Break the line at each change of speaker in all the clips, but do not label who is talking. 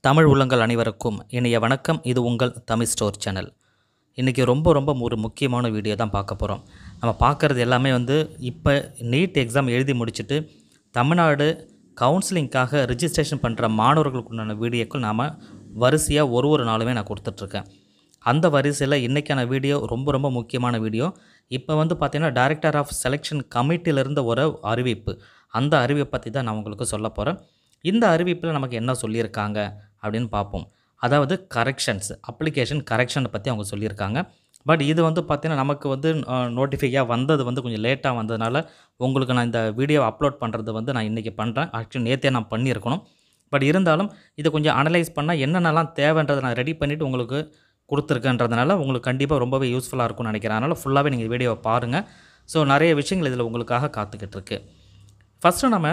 தமிழ் உள்ளங்கள் அனைவருக்கும் இனிய வணக்கம் இது உங்கள் தமிழ் ஸ்டோர் சேனல் இன்றைக்கி ரொம்ப ரொம்ப ஒரு முக்கியமான வீடியோ தான் பார்க்க போகிறோம் நம்ம பார்க்குறது எல்லாமே வந்து இப்போ நீட் எக்ஸாம் எழுதி முடிச்சுட்டு தமிழ்நாடு கவுன்சிலிங்காக ரிஜிஸ்ட்ரேஷன் பண்ணுற மாணவர்களுக்கு உண்டான வீடியோக்கள் நாம் வரிசையாக ஒரு ஒரு நாளுமே நான் கொடுத்துட்ருக்கேன் அந்த வரிசையில் இன்றைக்கான வீடியோ ரொம்ப ரொம்ப முக்கியமான வீடியோ இப்போ வந்து பார்த்திங்கன்னா டைரக்டர் ஆஃப் செலெக்ஷன் கமிட்டியிலிருந்து ஒரு அறிவிப்பு அந்த அறிவிப்பை பற்றி தான் நான் உங்களுக்கு சொல்ல போகிறேன் இந்த அறிவிப்பில் நமக்கு என்ன சொல்லியிருக்காங்க அப்படின்னு பார்ப்போம் அதாவது கரெக்ஷன்ஸ் அப்ளிகேஷன் கரெக்ஷனை பற்றி அவங்க சொல்லியிருக்காங்க பட் இது வந்து பார்த்திங்கன்னா நமக்கு வந்து நோட்டிஃபையாக வந்தது வந்து கொஞ்சம் லேட்டாக வந்ததுனால உங்களுக்கு நான் இந்த வீடியோ அப்லோட் பண்ணுறது வந்து நான் இன்றைக்கி பண்ணுறேன் ஆக்சுவலி நேற்றே நான் பண்ணியிருக்கணும் பட் இருந்தாலும் இதை கொஞ்சம் அனலைஸ் பண்ணால் என்னென்னலாம் தேவைன்றதை நான் ரெடி பண்ணிவிட்டு உங்களுக்கு கொடுத்துருக்கேன்றதுனால உங்களுக்கு கண்டிப்பாக ரொம்பவே யூஸ்ஃபுல்லாக இருக்கும்னு நினைக்கிறேன் அதனால் ஃபுல்லாகவே நீங்கள் வீடியோவை பாருங்கள் ஸோ நிறைய விஷயங்கள் இதில் உங்களுக்காக காத்துக்கிட்டு இருக்கு ஃபஸ்ட்டு நம்ம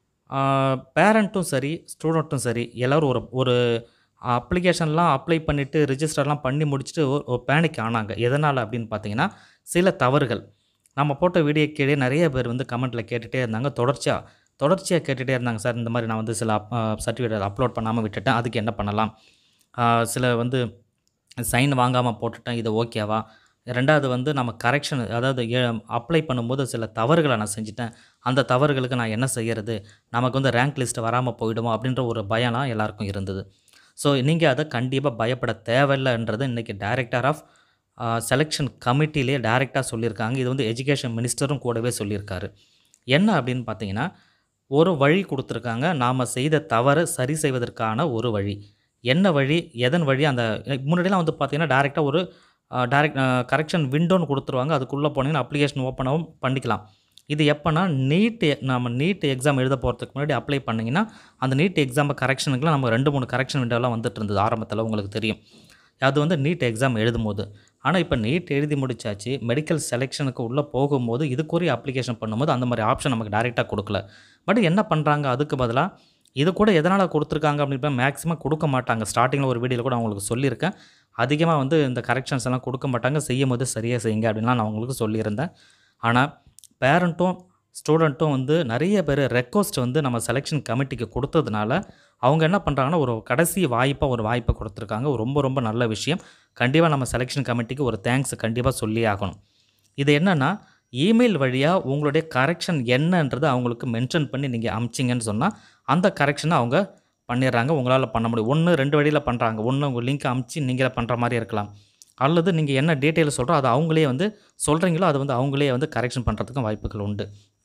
பேரண்ட்டும் சரி ஸ்டூடெண்ட்டும் சரி எல்லோரும் ஒரு ஒரு அப்ளிகேஷன்லாம் அப்ளை பண்ணிவிட்டு ரிஜிஸ்டர்லாம் பண்ணி முடிச்சுட்டு ஒரு பேனிக் ஆனாங்க எதனால் அப்படின்னு பார்த்தீங்கன்னா சில தவறுகள் நம்ம போட்ட வீடியோ கீழே நிறைய பேர் வந்து கமெண்ட்டில் கேட்டுகிட்டே இருந்தாங்க தொடர்ச்சியாக தொடர்ச்சியாக கேட்டுகிட்டே இருந்தாங்க சார் இந்த மாதிரி நான் வந்து சில சர்டிஃபிகேட் அப்லோட் பண்ணாமல் விட்டுட்டேன் அதுக்கு என்ன பண்ணலாம் ஆஹ் சில வந்து சைன் வாங்காமல் போட்டுட்டேன் இது ஓகேவா ரெண்டாவது வந்து நம்ம கரெக்ஷன் அதாவது அப்ளை பண்ணும்போது சில தவறுகளை நான் செஞ்சுட்டேன் அந்த தவறுகளுக்கு நான் என்ன செய்யறது நமக்கு வந்து ரேங்க் லிஸ்ட் வராமல் போயிடுமோ அப்படின்ற ஒரு பயம்லாம் எல்லாருக்கும் இருந்தது ஸோ நீங்கள் அதை கண்டிப்பாக பயப்பட தேவையில்லைன்றது இன்றைக்கி டைரக்டர் ஆஃப் செலெக்ஷன் கமிட்டிலே டைரெக்டாக சொல்லியிருக்காங்க இது வந்து எஜுகேஷன் மினிஸ்டரும் கூடவே சொல்லியிருக்காரு என்ன அப்படின்னு பார்த்தீங்கன்னா ஒரு வழி கொடுத்துருக்காங்க நாம் செய்த தவறை சரி செய்வதற்கான ஒரு வழி என்ன வழி எதன் வழி அந்த முன்னாடிலாம் வந்து பார்த்தீங்கன்னா டேரெக்டாக ஒரு டேரக்ட் கரெக்ஷன் விண்டோன்னு கொடுத்துருவாங்க அதுக்குள்ளே போனீங்கன்னா அப்ளிகேஷன் ஓப்பனாகவும் பண்ணிக்கலாம் இது எப்போனா நீட் நம்ம நீட் எக்ஸாம் எழுத போகிறதுக்கு முன்னாடி அப்ளை பண்ணிங்கன்னா அந்த நீட் எக்ஸாம் கரெக்ஷனுக்குலாம் நம்ம ரெண்டு மூணு கரெக்ஷன் விண்டோலாம் வந்துட்டு இருந்தது ஆரம்பத்தில் உங்களுக்கு தெரியும் அது வந்து நீட் எக்ஸாம் எழுதும்போது ஆனால் இப்போ நீட் எழுதி முடிச்சாச்சு மெடிக்கல் செலெக்ஷனுக்கு உள்ளே போகும்போது இதுக்குரிய அப்ளிகேஷன் பண்ணும்போது அந்த மாதிரி ஆப்ஷன் நமக்கு டேரெக்டாக கொடுக்கல பட் என்ன பண்ணுறாங்க அதுக்கு பதிலாக இது கூட எதனால் கொடுத்துருக்காங்க அப்படின்ற மேக்ஸிமம் கொடுக்க மாட்டாங்க ஸ்டார்டிங்கில் ஒரு வீடியோவில் கூட அவங்களுக்கு சொல்லியிருக்கேன் அதிகமாக வந்து இந்த கரெக்ஷன்ஸ் எல்லாம் கொடுக்க மாட்டாங்க செய்யும் போது சரியாக செய்யுங்க அப்படின்லாம் நான் உங்களுக்கு சொல்லியிருந்தேன் ஆனால் பேரண்ட்டும் ஸ்டூடெண்ட்டும் வந்து நிறைய பேர் ரெக்வஸ்ட் வந்து நம்ம செலெக்ஷன் கமிட்டிக்கு கொடுத்ததுனால அவங்க என்ன பண்ணுறாங்கன்னா ஒரு கடைசி வாய்ப்பாக ஒரு வாய்ப்பை கொடுத்துருக்காங்க ரொம்ப ரொம்ப நல்ல விஷயம் கண்டிப்பாக நம்ம செலெக்ஷன் கமிட்டிக்கு ஒரு தேங்க்ஸ் கண்டிப்பாக சொல்லி ஆகணும் இது என்னென்னா இமெயில் வழியாக உங்களுடைய கரெக்ஷன் என்னன்றது அவங்களுக்கு மென்ஷன் பண்ணி நீங்கள் அமிச்சிங்கன்னு சொன்னால் அந்த கரெக்ஷனை அவங்க பண்ணிடுறாங்க உங்களால் பண்ண முடியும் ஒன்று ரெண்டு வழியில் பண்ணுறாங்க ஒன்று உங்கள் லிங்க் அமுச்சு நீங்களே பண்ணுற மாதிரி இருக்கலாம் அல்லது நீங்கள் என்ன டீட்டெயில் சொல்கிறோ அதை அவங்களே வந்து சொல்கிறீங்களோ அது வந்து அவங்களே வந்து கரெக்ஷன் பண்ணுறதுக்கும் வாய்ப்புகள் உண்டு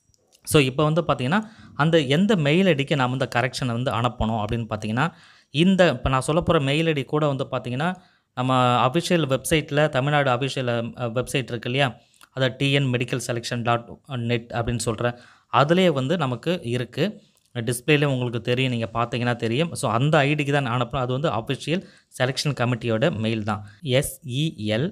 ஸோ இப்போ வந்து பார்த்திங்கன்னா அந்த எந்த மெயில் ஐடிக்கு நாம் இந்த கரெக்ஷனை வந்து அனுப்பணும் அப்படின்னு பார்த்தீங்கன்னா இந்த இப்போ நான் சொல்ல போகிற மெயில் ஐடி கூட வந்து பார்த்திங்கன்னா நம்ம அஃபிஷியல் வெப்சைட்டில் தமிழ்நாடு அஃபிஷியல் வெப்சைட் இருக்கு இல்லையா அதை TN medical selection dot net அப்படின்னு சொல்கிறேன் அதிலே வந்து நமக்கு இருக்குது டிஸ்பிளேலே உங்களுக்கு தெரியும் நீங்கள் பார்த்தீங்கன்னா தெரியும் ஸோ அந்த ஐடிக்கு தான் அனுப்புகிறோம் அது வந்து அஃபிஷியல் செலெக்ஷன் கமிட்டியோட மெயில் தான் S E L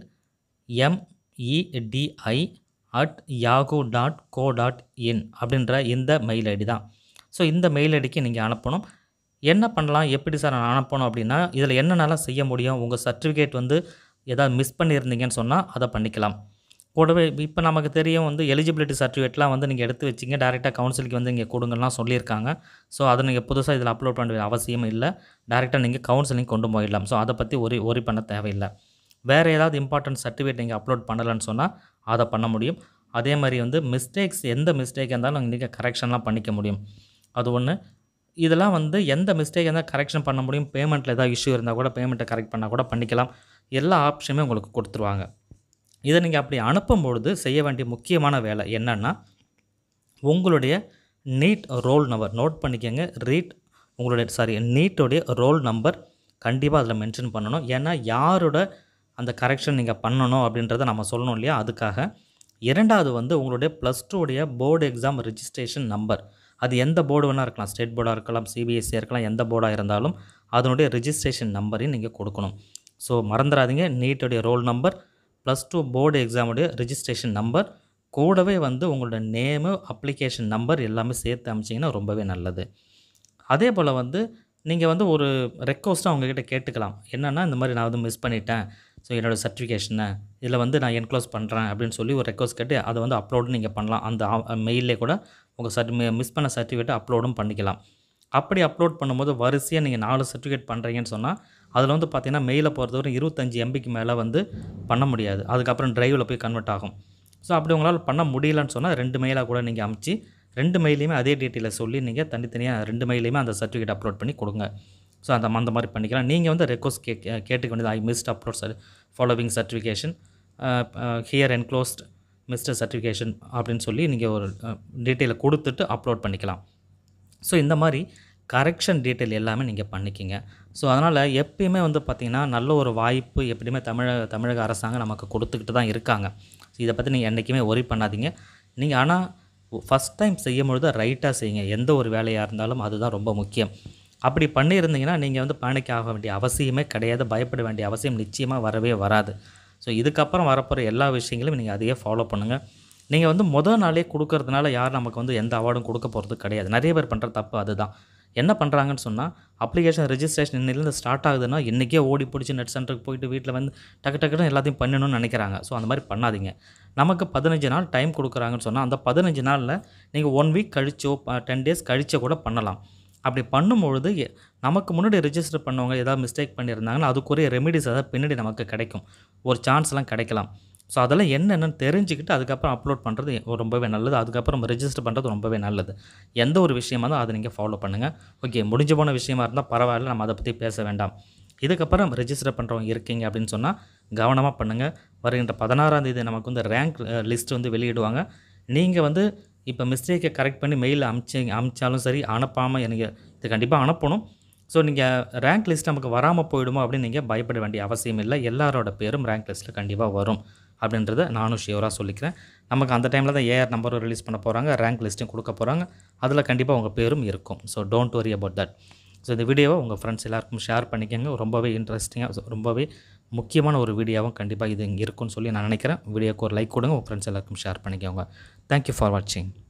M E D I at Yahoo dot co dot in அப்படின்ற இந்த மெயில் ஐடி தான் ஸோ இந்த மெயில் ஐடிக்கு நீங்கள் அனுப்பணும் என்ன பண்ணலாம் எப்படி சார் நான் அனுப்பணும் அப்படின்னா இதில் என்னென்னலாம் செய்ய முடியும் உங்கள் சர்டிஃபிகேட் வந்து ஏதாவது மிஸ் பண்ணியிருந்தீங்கன்னு சொன்னால் அதை பண்ணிக்கலாம் கூடவே இப்போ நமக்கு தெரியும் வந்து எலிஜிபிலிட்டி சர்டிஃபிகேட்லாம் வந்து நீங்கள் எடுத்து வச்சிங்க டேரெக்டாக கவுன்சிலுக்கு வந்து இங்கே கொடுங்கலாம் சொல்லியிருக்காங்க ஸோ அதை நீங்கள் புதுசாக இதில் அப்லோட் பண்ண வேண்டிய அவசியம் இல்லை டேரெக்டாக நீங்கள் கவுன்சிலிங் கொண்டு போயிடலாம் ஸோ அதை பற்றி ஒரி ஒரி பண்ண தேவையில்லை வேறு ஏதாவது இம்பார்ட்டன்ட் சர்டிஃபிகேட் நீங்கள் அப்லோட் பண்ணலைன்னு சொன்னால் அதை பண்ண முடியும் அதே மாதிரி வந்து மிஸ்டேக்ஸ் எந்த மிஸ்டேக் இருந்தாலும் நீங்கள் கரெக்ஷன்லாம் பண்ணிக்க முடியும் அது ஒன்று இதெல்லாம் வந்து எந்த மிஸ்டேக் இருந்தால் கரெக்ஷன் பண்ண முடியும் பேமெண்ட்டில் ஏதாவது இஷ்யூ இருந்தால் கூட பேமெண்ட்டை கரெக்ட் பண்ணால் கூட பண்ணிக்கலாம் எல்லா ஆப்ஷனுமே உங்களுக்கு கொடுத்துருவாங்க இதை நீங்கள் அப்படி அனுப்பும்பொழுது செய்ய வேண்டிய முக்கியமான வேலை என்னென்னா உங்களுடைய நீட் ரோல் நம்பர் நோட் பண்ணிக்கோங்க ரீட் உங்களுடைய சாரி நீட்டோடைய ரோல் நம்பர் கண்டிப்பாக அதில் மென்ஷன் பண்ணணும் ஏன்னா யாரோட அந்த கரெக்ஷன் நீங்கள் பண்ணணும் அப்படின்றத நம்ம சொல்லணும் இல்லையா அதுக்காக இரண்டாவது வந்து உங்களுடைய ப்ளஸ் டூடைய போர்டு எக்ஸாம் ரிஜிஸ்ட்ரேஷன் நம்பர் அது எந்த போர்டு வேணால் இருக்கலாம் ஸ்டேட் போர்டாக இருக்கலாம் சிபிஎஸ்சி இருக்கலாம் எந்த போர்டாக இருந்தாலும் அதனுடைய ரிஜிஸ்ட்ரேஷன் நம்பரையும் நீங்கள் கொடுக்கணும் ஸோ மறந்துடாதீங்க நீட்டோடைய roll number plus two board எக்ஸாமுடைய ரிஜிஸ்ட்ரேஷன் நம்பர் கூடவே வந்து உங்களோட நேமு அப்ளிகேஷன் நம்பர் எல்லாமே சேர்த்து அமிச்சிங்கன்னா ரொம்பவே நல்லது அதே போல் வந்து நீங்கள் வந்து ஒரு ரெக்வஸ்ட்டாக அவங்கக்கிட்ட கேட்டுக்கலாம் என்னென்னா இந்த மாதிரி நான் வந்து மிஸ் பண்ணிட்டேன் ஸோ என்னோடய சர்டிஃபிகேஷனை இதில் வந்து நான் என்க்ளோஸ் பண்ணுறேன் அப்படின்னு சொல்லி ஒரு ரெக்வஸ்ட் கேட்டு அதை வந்து அப்லோடும் நீங்கள் பண்ணலாம் அந்த மெயிலே கூட உங்கள் சர்டி மிஸ் பண்ண சர்டிஃபிகேட்டை அப்லோடும் பண்ணிக்கலாம் அப்படி அப்லோட் பண்ணும்போது வரிசையாக நீங்கள் நாலு சர்டிஃபிகேட் பண்ணுறீங்கன்னு சொன்னால் அதில் வந்து பார்த்தீங்கன்னா மெயிலை பொறுத்தவரை இருபத்தஞ்சி எம்பிக்கு மேலே வந்து பண்ண முடியாது அதுக்கப்புறம் டிரைவில் போய் கன்வெர்ட் ஆகும் ஸோ அப்படி உங்களால் பண்ண முடியலன்னு சொன்னால் ரெண்டு மெயிலாக கூட நீங்கள் அமுச்சு ரெண்டு மெயிலையுமே அதே டீட்டெயிலை சொல்லி நீங்கள் தனித்தனியாக ரெண்டு மெயிலையுமே அந்த சர்டிஃபிகேட் அப்லோட் பண்ணி கொடுங்க ஸோ அந்த அந்த மாதிரி பண்ணிக்கலாம் நீங்கள் வந்து ரெக்வஸ்ட் கே கேட்டுக்க வேண்டியது I missed upload sir following certification here enclosed mister certification அப்படின்னு சொல்லி நீங்கள் ஒரு டீட்டெயிலை கொடுத்துட்டு அப்லோட் பண்ணிக்கலாம் ஸோ இந்த மாதிரி கரெக்ஷன் டீட்டெயில் எல்லாமே நீங்கள் பண்ணிக்கிங்க ஸோ அதனால் எப்பயுமே வந்து பார்த்திங்கன்னா நல்ல ஒரு வாய்ப்பு எப்படியுமே தமிழக தமிழக அரசாங்கம் நமக்கு கொடுத்துக்கிட்டு தான் இருக்காங்க ஸோ இதை பற்றி நீங்கள் என்றைக்குமே ஒரி பண்ணாதீங்க நீங்கள் ஆனால் ஃபஸ்ட் டைம் செய்யும் பொழுது ரைட்டாக செய்யுங்க எந்த ஒரு வேலையாக இருந்தாலும் அதுதான் ரொம்ப முக்கியம் அப்படி பண்ணியிருந்தீங்கன்னா நீங்கள் வந்து பேனிக் ஆக வேண்டிய அவசியமே கிடையாது பயப்பட வேண்டிய அவசியம் நிச்சயமாக வரவே வராது ஸோ இதுக்கப்புறம் வரப்போகிற எல்லா விஷயங்களும் நீங்கள் அதையே ஃபாலோ பண்ணுங்கள் நீங்கள் வந்து முதல் நாளே கொடுக்கறதுனால யார் நமக்கு வந்து எந்த அவார்டும் கொடுக்க போகிறது கிடையாது நிறைய பேர் பண்ணுற தப்பு அதுதான் என்ன பண்ணுறாங்கன்னு சொன்னால் அப்ளிகேஷன் ரெஜிஸ்ட்ரேஷன் இன்னிலேருந்து ஸ்டார்ட் ஆகுதுன்னா இன்றைக்கே ஓடி பிடிச்சி நெட் சென்டருக்கு போயிட்டு வீட்டில் வந்து டக்கு டக்குன்னு எல்லாத்தையும் பண்ணணும்னு நினைக்கிறாங்க ஸோ அந்த மாதிரி பண்ணாதீங்க நமக்கு பதினஞ்சு நாள் டைம் கொடுக்குறாங்கன்னு சொன்னால் அந்த பதினஞ்சு நாளில் நீங்கள் ஒன் வீக் கழிச்சோ டென் டேஸ் கழிச்சோ கூட பண்ணலாம் அப்படி பண்ணும்பொழுது எ- நமக்கு முன்னாடி ரெஜிஸ்டர் பண்ணவங்க ஏதாவது மிஸ்டேக் பண்ணியிருந்தாங்கன்னா அதுக்குரிய ரெமிடிஸ் ஏதாவது பின்னாடி நமக்கு கிடைக்கும் ஒரு சான்ஸ்லாம் கிடைக்கலாம் ஸோ அதெல்லாம் என்னென்னு தெரிஞ்சுக்கிட்டு அதுக்கப்புறம் அப்லோட் பண்ணுறது ரொம்பவே நல்லது அதுக்கப்புறம் ரெஜிஸ்டர் பண்ணுறது ரொம்பவே நல்லது எந்த ஒரு விஷயமா இருந்தால் அதை நீங்கள் ஃபாலோ பண்ணுங்கள் ஓகே முடிஞ்சு போன விஷயமா இருந்தால் பரவாயில்ல நம்ம அதை பற்றி பேச வேண்டாம் இதுக்கப்புறம் ரெஜிஸ்டர் பண்ணுறவங்க இருக்கீங்க அப்படின்னு சொன்னால் கவனமாக பண்ணுங்கள் வருகின்ற பதினாறாம் தேதி நமக்கு வந்து ரேங்க் லிஸ்ட் வந்து வெளியிடுவாங்க நீங்கள் வந்து இப்போ மிஸ்டேக்கை கரெக்ட் பண்ணி மெயில் அமிச்சி அமிச்சாலும் சரி அனுப்பாமல் எனக்கு இது கண்டிப்பாக அனுப்பணும் ஸோ நீங்கள் ரேங்க் லிஸ்ட் நமக்கு வராமல் போயிடுமோ அப்படின்னு நீங்கள் பயப்பட வேண்டிய அவசியம் இல்லை எல்லாரோட பேரும் ரேங்க் லிஸ்ட்டில் கண்டிப்பாக வரும் அப்படின்றத நானும் ஷியூராக சொல்லிக்கிறேன் நமக்கு அந்த டைமில் தான் ஏஆர் நம்பரும் ரிலீஸ் பண்ண போகிறாங்க ரேங்க் லிஸ்ட்டும் கொடுக்க போகிறாங்க அதில் கண்டிப்பாக உங்கள் பேரும் இருக்கும் so don't worry about that so இந்த வீடியோவை உங்கள் ஃப்ரெண்ட்ஸ் எல்லாருக்கும் ஷேர் பண்ணிக்கோங்க ரொம்பவே இன்ட்ரெஸ்டிங்காக ரொம்பவே முக்கியமான ஒரு வீடியோவும் கண்டிப்பாக இது இங்கே இருக்கும்னு சொல்லி நான் நினைக்கிறேன் வீடியோக்கு ஒரு லைக் கொடுங்க உங்கள் ஃப்ரெண்ட்ஸ் எல்லாருக்கும் ஷேர் பண்ணிக்கோங்க தேங்க்யூ ஃபார் வாட்சிங்